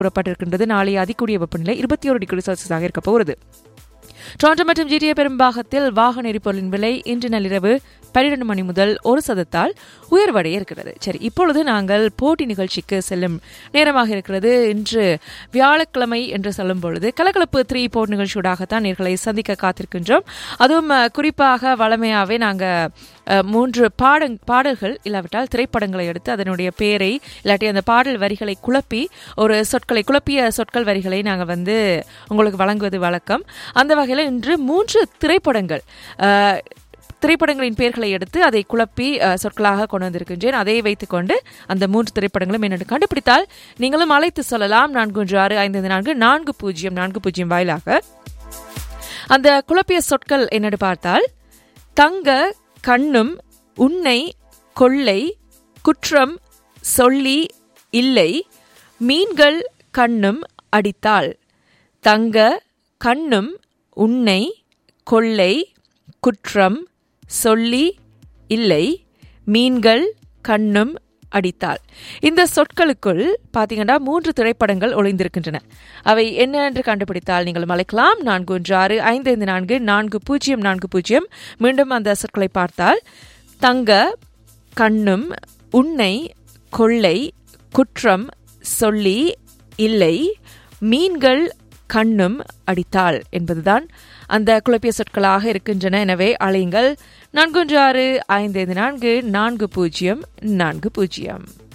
கூறப்பட்டிருக்கின்றது நாளைய அதிகூடிய வெப்பநிலை இருபத்தி ஒரு டிகிரி செல்சியஸாக இருக்க போகிறது டொரண்டோ மற்றும் ஜிடிஏ பெரும்பாகத்தில் வாகன எரிபொருளின் விலை இன்று நள்ளிரவு பன்னிரண்டு மணி முதல் ஒரு சதத்தால் உயர்வடைய இருக்கிறது சரி இப்பொழுது நாங்கள் போட்டி நிகழ்ச்சிக்கு செல்லும் நேரமாக இருக்கிறது இன்று வியாழக்கிழமை என்று சொல்லும் பொழுது கலகலப்பு த்ரீ போட் நிகழ்ச்சியூடாகத்தான் நேர்களை சந்திக்க காத்திருக்கின்றோம் அதுவும் அஹ், குறிப்பாக வளமையாகவே நாங்கள் மூன்று பாட பாடல்கள் இல்லாவிட்டால் திரைப்படங்களை எடுத்து அதனுடைய பெயரை இல்லாட்டி அந்த பாடல் வரிகளை குழப்பி ஒரு சொற்களை குழப்பிய சொற்கள் வரிகளை நாங்கள் வந்து உங்களுக்கு வழங்குவது வழக்கம் அந்த வகையில் இன்று மூன்று திரைப்படங்கள் அஹ், திரைப்படங்களின் பெயர்களை எடுத்து அதை குழப்பி அஹ், சொற்களாக கொண்டு வந்திருக்கின்றேன் அதை வைத்துக்கொண்டு அந்த மூன்று திரைப்படங்களும் என்னென்று கண்டுபிடித்தால் நீங்களும் அழைத்து சொல்லலாம் நான்கு ஒன்று ஆறு ஐந்து ஐந்து நான்கு நான்கு பூஜ்ஜியம் நான்கு பூஜ்ஜியம் வாயிலாக அந்த குழப்பிய சொற்கள் என்னென்னு பார்த்தால் தங்க கண்ணும் உன்னை கொள்ளை குற்றம் சொல்லி இல்லை மீன்கள் கண்ணும் அடித்தாள் தங்க கண்ணும் உன்னை கொள்ளை குற்றம் சொல்லி இல்லை மீன்கள் கண்ணும் அடித்தாள் இந்த சொற்களுக்குள் பார்த்தீங்கன்னா மூன்று திரைப்படங்கள் ஒளிந்திருக்கின்றன அவை என்ன என்று கண்டுபிடித்தால் நீங்கள் அழைக்கலாம் நான்கு ஒன்று ஆறு ஐந்து ஐந்து நான்கு நான்கு பூஜ்ஜியம் நான்கு பூஜ்ஜியம் மீண்டும் அந்த சொற்களை பார்த்தால் தங்க கண்ணும் உன்னை கொள்ளை குற்றம் சொல்லி இல்லை மீன்கள் கண்ணும் அடித்தாள் என்பதுதான் அந்த குழப்பிய சொற்களாக இருக்கின்றன எனவே அழையுங்கள் நான்கு ஒன்று ஆறு ஐந்து ஐந்து நான்கு நான்கு பூஜ்ஜியம் நான்கு பூஜ்ஜியம்